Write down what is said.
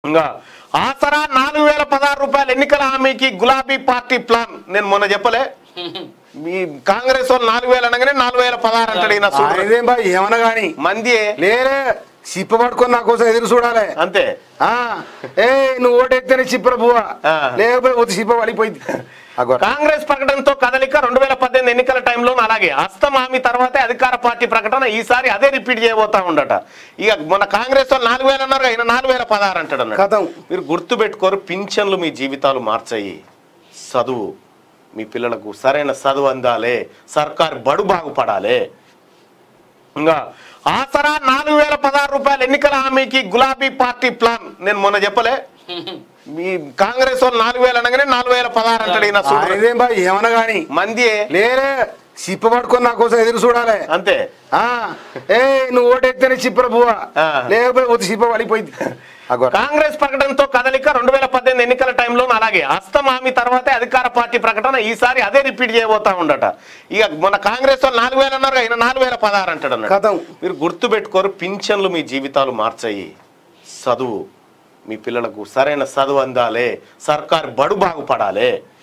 ఇంకా ఆసరా నాలుగు వేల పదహారు రూపాయల ఎన్నికల హామీకి గులాబీ పార్టీ ప్లాన్ నేను మొన్న చెప్పలే మీ కాంగ్రెస్ వాళ్ళు నాలుగు వేలు అనగానే నాలుగు వేల పదహారు అంటాడు ఈయన చూడు. ఆయనదేం బా ఏమన్నా గాని మంది లేరే చిప్ప పట్టుకొని నా కోసం ఎదురు చూడాలి అంతే ఆ ఏ నువ్వు ఓటెత్తేనే చిప్పర పువ్వా ఆ. లేకపోతే వచ్చి చిప్ప పడిపోయింది అగో కాంగ్రెస్ ప్రకటనతో కదలిక రెండు వేల పద్దెనిమిది ఎన్నికల టైంలో అలాగే హస్తం హామీ తర్వాతే అధికార పార్టీ ప్రకటన ఈసారి అదే రిపీట్ చేయబోతా ఉండట ఇక మన కాంగ్రెస్ వాళ్ళు నాలుగు వేలు అన్నారు ఆయన నాలుగు వేల పదహారు అంటాడు అన్నాడు. కథం మీరు గుర్తు పెట్టుకోరు పింఛన్లు మీ జీవితాలు మార్చాయి చదువు మీ పిల్లలకు సరైన చదువు అందాలే సర్కార్ బడు బాగుపడాలి ఇంకా ఆసరా నాలుగు వేల పదహారు రూపాయల ఎన్నికల హామీకి గులాబీ పార్టీ ప్లాన్ నేను మొన్న చెప్పలే మీ కాంగ్రెస్ వాళ్ళు నాలుగు వేలు అనగానే నాలుగు వేల పదహారు అంటాడు ఈయన చూడు. ఆయనదేం బా ఏమన్నా గాని మంది లేరే చిప్ప పట్టుకొని నా కోసం ఎదురు చూడాలి అంతే ఆ ఏ నువ్వు ఓటెత్తేనే చిప్పర పువ్వా ఆ. లేకపోతే వచ్చి చిప్ప పడిపోయింది అగో కాంగ్రెస్ ప్రకటనతో కదలిక రెండు వేల పద్దెనిమిది ఎన్నికల టైంలో అలాగే హస్తం హామీ తర్వాతే అధికార పార్టీ ప్రకటన ఈసారి అదే రిపీట్ చేయబోతా ఉండట ఇక మన కాంగ్రెస్ వాళ్ళు నాలుగు వేలు అన్నారు ఆయన నాలుగు వేల పదహారు అంటాడు అన్నాడు. కథం మీరు గుర్తు పెట్టుకోరు పింఛన్లు మీ జీవితాలు మార్చాయి చదువు మీ పిల్లలకు సరైన చదువు అందాలే సర్కార్ బడు బాగుపడాలి